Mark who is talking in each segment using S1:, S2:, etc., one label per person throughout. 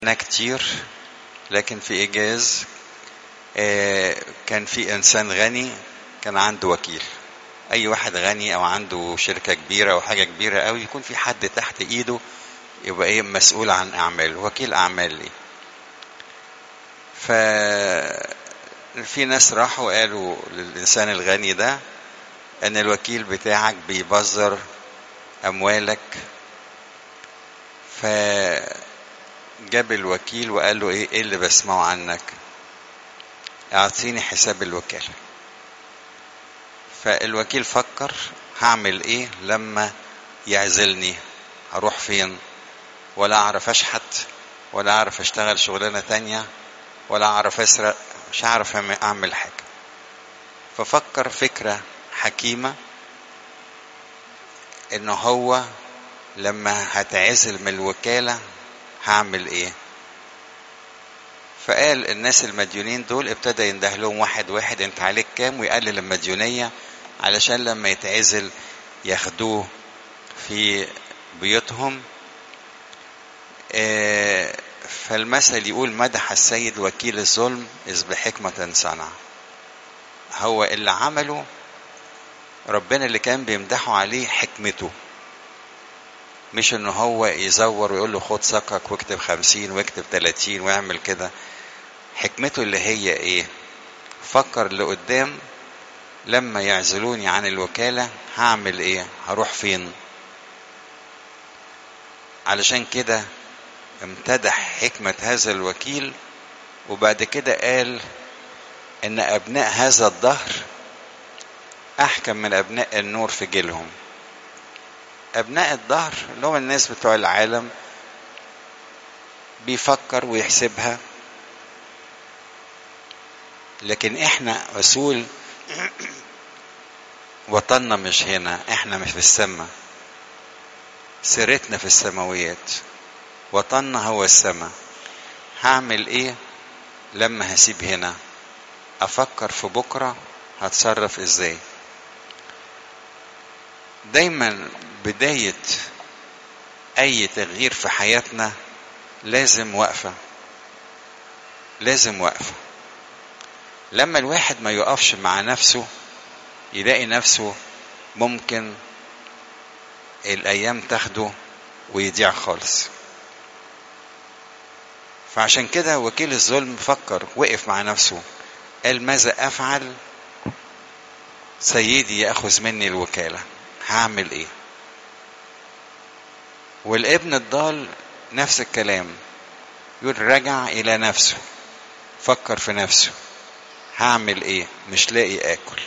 S1: أنا كتير لكن في إيجاز آه، كان في إنسان غني كان عنده وكيل أي واحد غني أو عنده شركة كبيرة أو حاجة كبيرة أوي يكون في حد تحت إيده يبقى إيه مسؤول عن أعماله وكيل أعمال ليه ف في ناس راحوا قالوا للإنسان الغني ده أن الوكيل بتاعك بيبذر أموالك فجاب الوكيل وقال له إيه, إيه اللي بسمعه عنك أعطيني حساب الوكالة فالوكيل فكر هعمل إيه لما يعزلني هروح فين ولا أعرف أشحت ولا أعرف أشتغل شغلانة تانية ولا أعرف أسرق مش هعرف أعمل حاجة ففكر فكرة حكيمة إن هو لما هتعزل من الوكالة هعمل إيه فقال الناس المديونين دول ابتدى ينده لهم واحد واحد انت عليك كام ويقلل المديونية علشان لما يتعزل ياخدوه في بيوتهم آه فالمثل يقول مدح السيد وكيل الظلم إذ بحكمة صنع هو اللي عمله ربنا اللي كان بيمدحه عليه حكمته مش ان هو يزور ويقول له خد سكك واكتب خمسين واكتب تلاتين واعمل كده حكمته اللي هي ايه فكر لقدام لما يعزلوني عن الوكالة هعمل ايه هروح فين علشان كده امتدح حكمة هذا الوكيل وبعد كده قال ان ابناء هذا الدهر احكم من ابناء النور في جيلهم ابناء الدهر اللي هم الناس بتوع العالم بيفكر ويحسبها لكن احنا رسول وطننا مش هنا احنا مش في السماء سيرتنا في السماويات وطننا هو السماء هعمل ايه لما هسيب هنا افكر في بكره هتصرف ازاي دايما بدايه اي تغيير في حياتنا لازم وقفه لازم وقفه لما الواحد ما يقفش مع نفسه يلاقي نفسه ممكن الايام تاخده ويضيع خالص فعشان كده وكيل الظلم فكر وقف مع نفسه قال ماذا افعل سيدي ياخذ مني الوكاله هعمل ايه والابن الضال نفس الكلام يقول رجع الى نفسه فكر في نفسه هعمل ايه مش لاقي اكل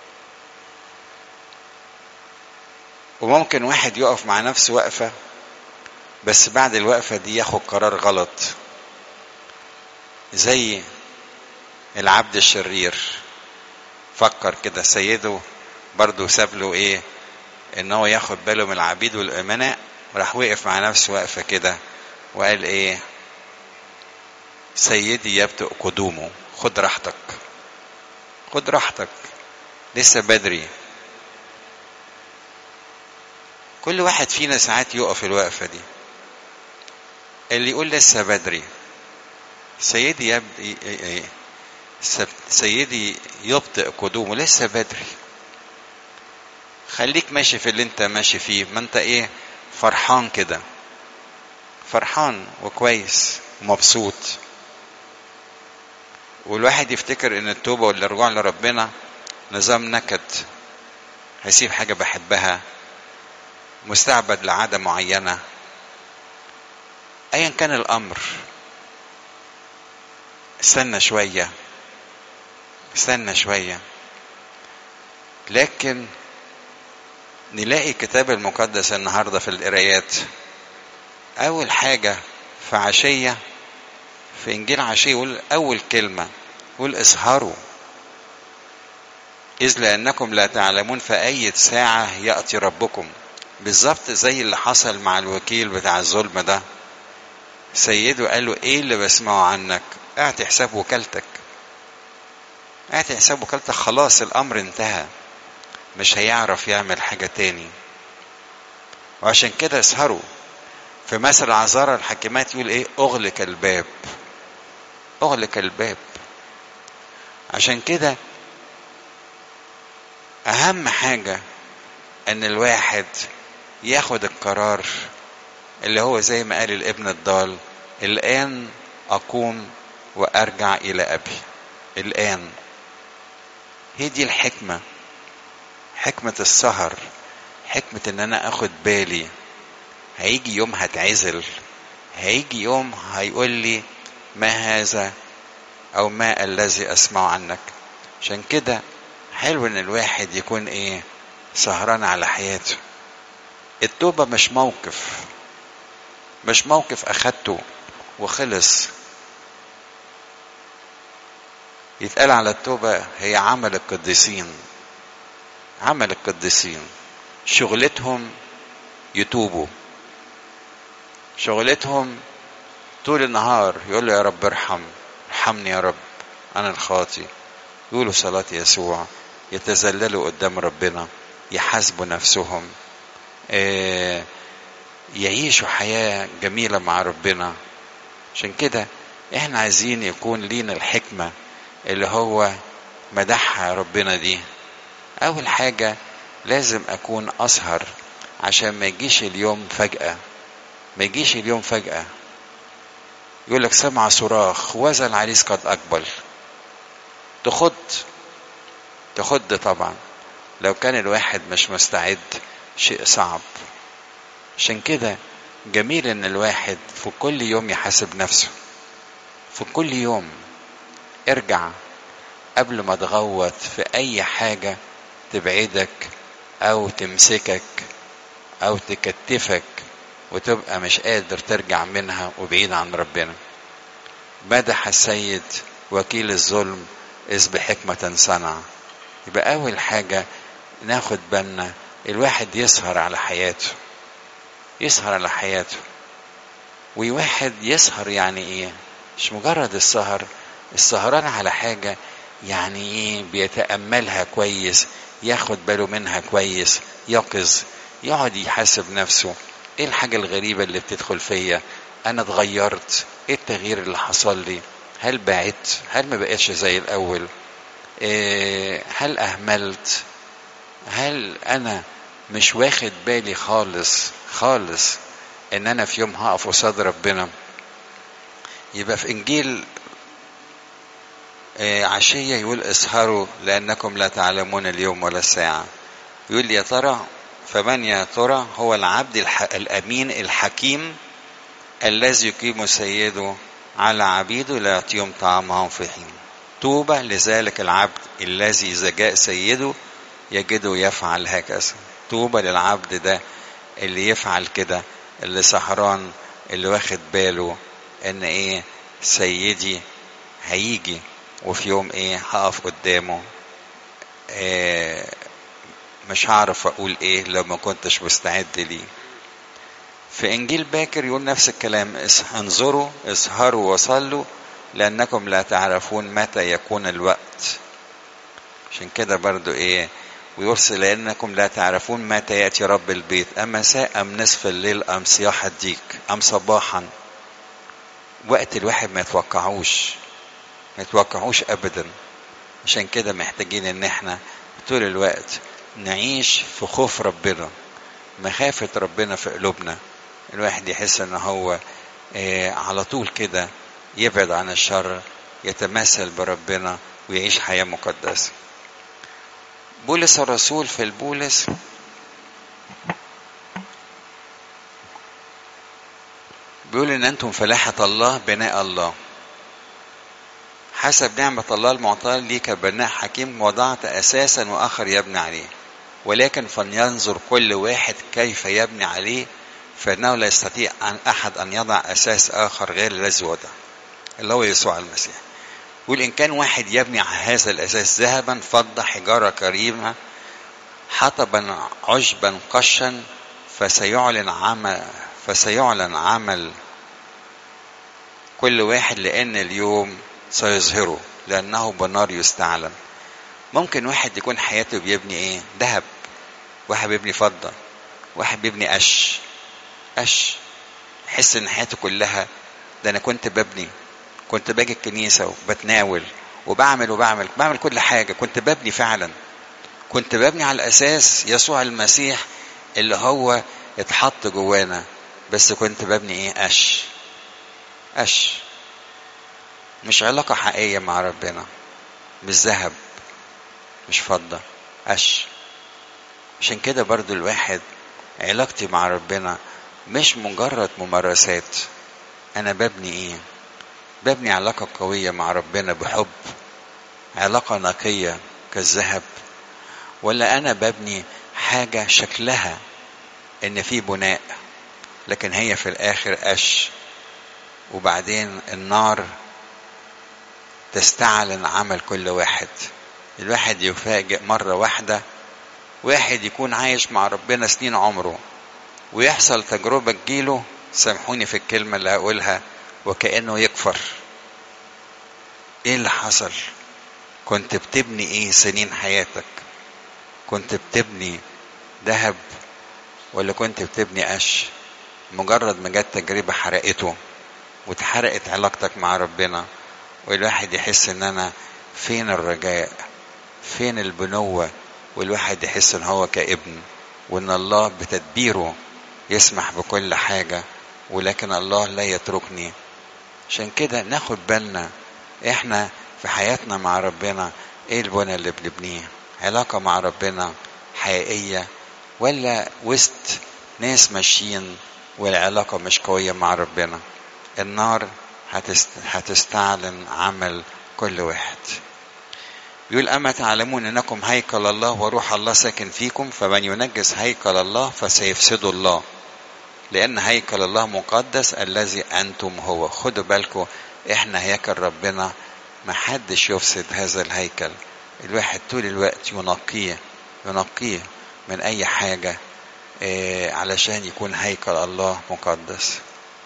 S1: وممكن واحد يقف مع نفسه وقفه بس بعد الوقفه دي ياخد قرار غلط زي العبد الشرير فكر كده سيده برضه ساب له ايه ان هو ياخد باله من العبيد والامناء وراح وقف مع نفسه وقفه كده وقال ايه سيدي يبدأ قدومه خد راحتك خد راحتك لسه بدري كل واحد فينا ساعات يقف الوقفة دي اللي يقول لسه بدري سيدي يبدأ سيدي يبطئ قدومه لسه بدري خليك ماشي في اللي انت ماشي فيه ما انت ايه فرحان كده فرحان وكويس ومبسوط والواحد يفتكر ان التوبة والرجوع لربنا نظام نكد هيسيب حاجة بحبها مستعبد لعادة معينة ايا كان الامر استنى شوية استنى شوية لكن نلاقي الكتاب المقدس النهارده في القرايات اول حاجه في عشيه في انجيل عشيه يقول اول كلمه يقول اسهروا اذ لانكم لا تعلمون في اي ساعه ياتي ربكم بالظبط زي اللي حصل مع الوكيل بتاع الظلم ده سيده قال له ايه اللي بسمعه عنك اعطي حساب وكالتك اعطي حساب وكالتك خلاص الامر انتهى مش هيعرف يعمل حاجة تاني وعشان كده اسهروا في مثل عذارى الحكيمات يقول ايه اغلق الباب اغلق الباب عشان كده اهم حاجة ان الواحد ياخد القرار اللي هو زي ما قال الابن الضال الان اقوم وارجع الى ابي الان هي دي الحكمة حكمة السهر حكمة ان انا اخد بالي هيجي يوم هتعزل هيجي يوم هيقول لي ما هذا او ما الذي اسمع عنك عشان كده حلو ان الواحد يكون ايه سهران على حياته التوبة مش موقف مش موقف اخدته وخلص يتقال على التوبة هي عمل القديسين عمل القديسين شغلتهم يتوبوا شغلتهم طول النهار يقول له يا رب ارحم ارحمني يا رب انا الخاطي يقولوا صلاة يسوع يتذللوا قدام ربنا يحاسبوا نفسهم آه يعيشوا حياة جميلة مع ربنا عشان كده احنا عايزين يكون لينا الحكمة اللي هو مدحها ربنا دي اول حاجة لازم اكون اسهر عشان ما يجيش اليوم فجأة ما يجيش اليوم فجأة يقول لك سمع صراخ وذا العريس قد أقبل تخض تخض طبعا لو كان الواحد مش مستعد شيء صعب عشان كده جميل ان الواحد في كل يوم يحاسب نفسه في كل يوم ارجع قبل ما تغوط في اي حاجة تبعدك او تمسكك او تكتفك وتبقى مش قادر ترجع منها وبعيد عن ربنا مدح السيد وكيل الظلم إذ بحكمة صنع يبقى أول حاجة ناخد بالنا الواحد يسهر على حياته يسهر على حياته وواحد يسهر يعني ايه مش مجرد السهر السهران على حاجة يعني ايه بيتأملها كويس ياخد باله منها كويس يقظ يقعد يحاسب نفسه ايه الحاجة الغريبة اللي بتدخل فيا انا اتغيرت ايه التغيير اللي حصل لي هل بعدت هل ما بقتش زي الاول إيه هل اهملت هل انا مش واخد بالي خالص خالص ان انا في يوم هقف قصاد ربنا يبقى في انجيل إيه عشية يقول اسهروا لانكم لا تعلمون اليوم ولا الساعة يقول يا ترى فمن يا ترى هو العبد الح... الامين الحكيم الذي يقيم سيده على عبيده لا يعطيهم طعامهم في حين طوبى لذلك العبد الذي اذا جاء سيده يجده يفعل هكذا طوبى للعبد ده اللي يفعل كده اللي سهران اللي واخد باله ان ايه سيدي هيجي وفي يوم ايه هقف قدامه إيه مش هعرف اقول ايه لو ما كنتش مستعد ليه في انجيل باكر يقول نفس الكلام انظروا اسهروا وصلوا لانكم لا تعرفون متى يكون الوقت عشان كده برضو ايه ويرسل لانكم لا تعرفون متى ياتي رب البيت اما مساء ام نصف الليل ام صياح الديك ام صباحا وقت الواحد ما يتوقعوش ما يتوقعوش ابدا عشان كده محتاجين ان احنا طول الوقت نعيش في خوف ربنا مخافة ربنا في قلوبنا الواحد يحس ان هو آه على طول كده يبعد عن الشر يتمثل بربنا ويعيش حياة مقدسة بولس الرسول في البولس بيقول ان انتم فلاحة الله بناء الله حسب نعمة الله المعطاة لي كبناء حكيم وضعت أساسا وآخر يبني عليه ولكن فلينظر كل واحد كيف يبني عليه فإنه لا يستطيع أن أحد أن يضع أساس آخر غير الذي وضع اللي هو يسوع المسيح يقول إن كان واحد يبني على هذا الأساس ذهبا فضة حجارة كريمة حطبا عشبا قشا فسيعلن عمل فسيعلن عمل كل واحد لأن اليوم سيظهره لأنه بنار يستعلم ممكن واحد يكون حياته بيبني ايه ذهب واحد بيبني فضة واحد بيبني قش قش يحس ان حياته كلها ده انا كنت ببني كنت باجي الكنيسة وبتناول وبعمل وبعمل بعمل كل حاجة كنت ببني فعلا كنت ببني على الأساس يسوع المسيح اللي هو اتحط جوانا بس كنت ببني ايه قش قش مش علاقة حقيقية مع ربنا مش ذهب مش فضة قش عشان كده برضو الواحد علاقتي مع ربنا مش مجرد ممارسات انا ببني ايه ببني علاقة قوية مع ربنا بحب علاقة نقية كالذهب ولا انا ببني حاجة شكلها ان في بناء لكن هي في الاخر قش وبعدين النار تستعلن عمل كل واحد الواحد يفاجئ مرة واحدة واحد يكون عايش مع ربنا سنين عمره ويحصل تجربة تجيله سامحوني في الكلمة اللي هقولها وكأنه يكفر ايه اللي حصل كنت بتبني ايه سنين حياتك كنت بتبني ذهب ولا كنت بتبني قش مجرد ما جت تجربة حرقته واتحرقت علاقتك مع ربنا والواحد يحس ان انا فين الرجاء فين البنوة والواحد يحس ان هو كابن وان الله بتدبيره يسمح بكل حاجة ولكن الله لا يتركني عشان كده ناخد بالنا احنا في حياتنا مع ربنا ايه البنى اللي بنبنيه علاقة مع ربنا حقيقية ولا وسط ناس ماشيين والعلاقة مش قوية مع ربنا النار هتست... هتستعلن عمل كل واحد يقول أما تعلمون أنكم هيكل الله وروح الله ساكن فيكم فمن ينجس هيكل الله فسيفسد الله لأن هيكل الله مقدس الذي أنتم هو خدوا بالكم إحنا هيكل ربنا ما حدش يفسد هذا الهيكل الواحد طول الوقت ينقيه ينقيه من أي حاجة إيه علشان يكون هيكل الله مقدس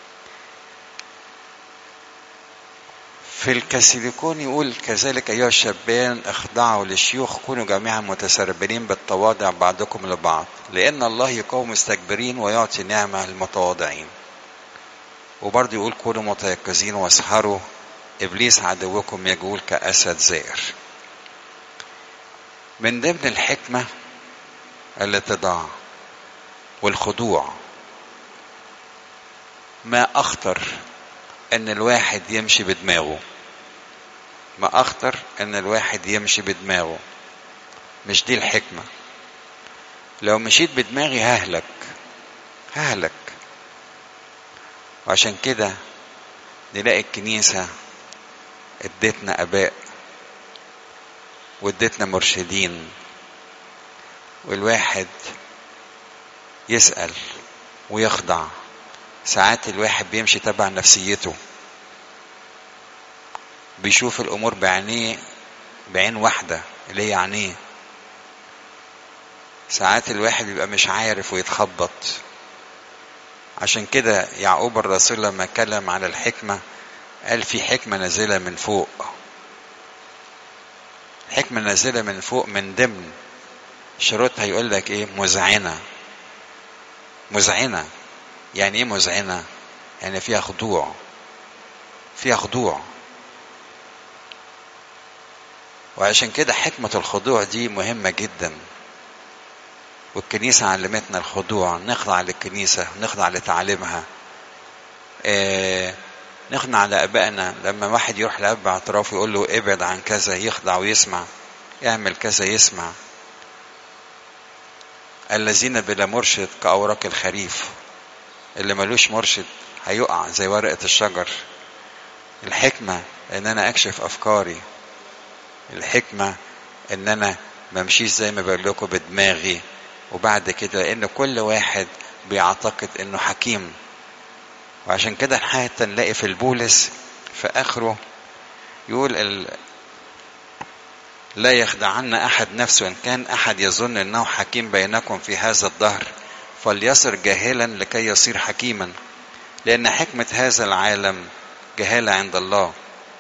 S1: في الكاسيليكون يقول كذلك أيها الشابان اخضعوا للشيوخ كونوا جميعا متسربلين بالتواضع بعضكم لبعض لأن الله يقوم مستكبرين ويعطي نعمة للمتواضعين وبرضه يقول كونوا متيقظين واسهروا إبليس عدوكم يجول كأسد زائر من ضمن الحكمة الاتضاع والخضوع ما أخطر ان الواحد يمشي بدماغه ما اخطر ان الواحد يمشي بدماغه مش دي الحكمة لو مشيت بدماغي ههلك ههلك وعشان كده نلاقي الكنيسة ادتنا اباء وادتنا مرشدين والواحد يسأل ويخضع ساعات الواحد بيمشي تبع نفسيته بيشوف الامور بعينيه بعين واحده اللي هي عينيه ساعات الواحد بيبقى مش عارف ويتخبط عشان كده يعقوب الرسول لما اتكلم على الحكمه قال في حكمه نازله من فوق حكمه نازله من فوق من ضمن شروطها يقول لك ايه مذعنه مذعنه يعني ايه مذعنه يعني فيها خضوع فيها خضوع وعشان كده حكمة الخضوع دي مهمة جدا والكنيسة علمتنا الخضوع نخضع للكنيسة نخضع لتعليمها آه نخضع لأبائنا لما واحد يروح لأب اعتراف يقول له ابعد عن كذا يخضع ويسمع اعمل كذا يسمع الذين بلا مرشد كأوراق الخريف اللي ملوش مرشد هيقع زي ورقة الشجر الحكمة ان انا اكشف افكاري الحكمة ان انا ممشيش زي ما بقول لكم بدماغي وبعد كده لان كل واحد بيعتقد انه حكيم وعشان كده حتى نلاقي في البولس في اخره يقول ال... لا يخدعن احد نفسه ان كان احد يظن انه حكيم بينكم في هذا الدهر فليصر جاهلا لكي يصير حكيما لأن حكمة هذا العالم جهالة عند الله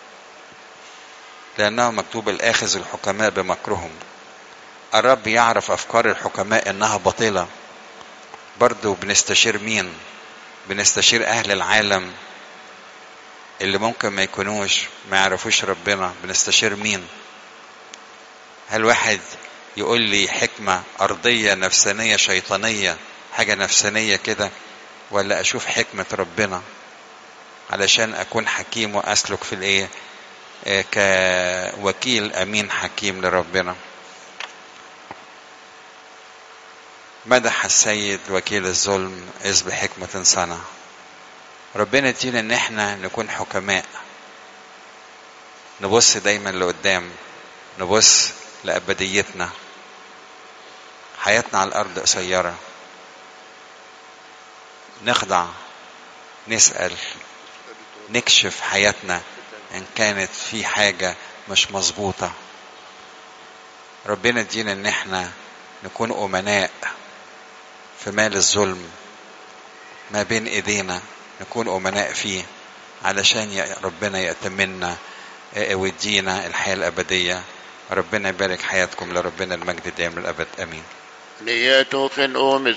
S1: لأنه مكتوب الآخذ الحكماء بمكرهم الرب يعرف أفكار الحكماء إنها باطلة برضو بنستشير مين بنستشير اهل العالم اللي ممكن ما يكونوش ما يعرفوش ربنا بنستشير مين هل واحد يقول لي حكمة أرضية نفسانية شيطانية حاجة نفسانية كده ولا أشوف حكمة ربنا علشان أكون حكيم وأسلك في الإيه آه كوكيل أمين حكيم لربنا مدح السيد وكيل الظلم إذ بحكمة صنع ربنا يدينا إن إحنا نكون حكماء نبص دايما لقدام نبص لأبديتنا حياتنا على الأرض قصيرة نخضع نسأل نكشف حياتنا إن كانت في حاجة مش مظبوطة ربنا يدينا إن إحنا نكون أمناء في مال الظلم ما بين إيدينا نكون أمناء فيه علشان ربنا يأتمنا ويدينا الحياة الأبدية ربنا يبارك حياتكم لربنا المجد دائم للأبد أمين
S2: ليتوخن أومس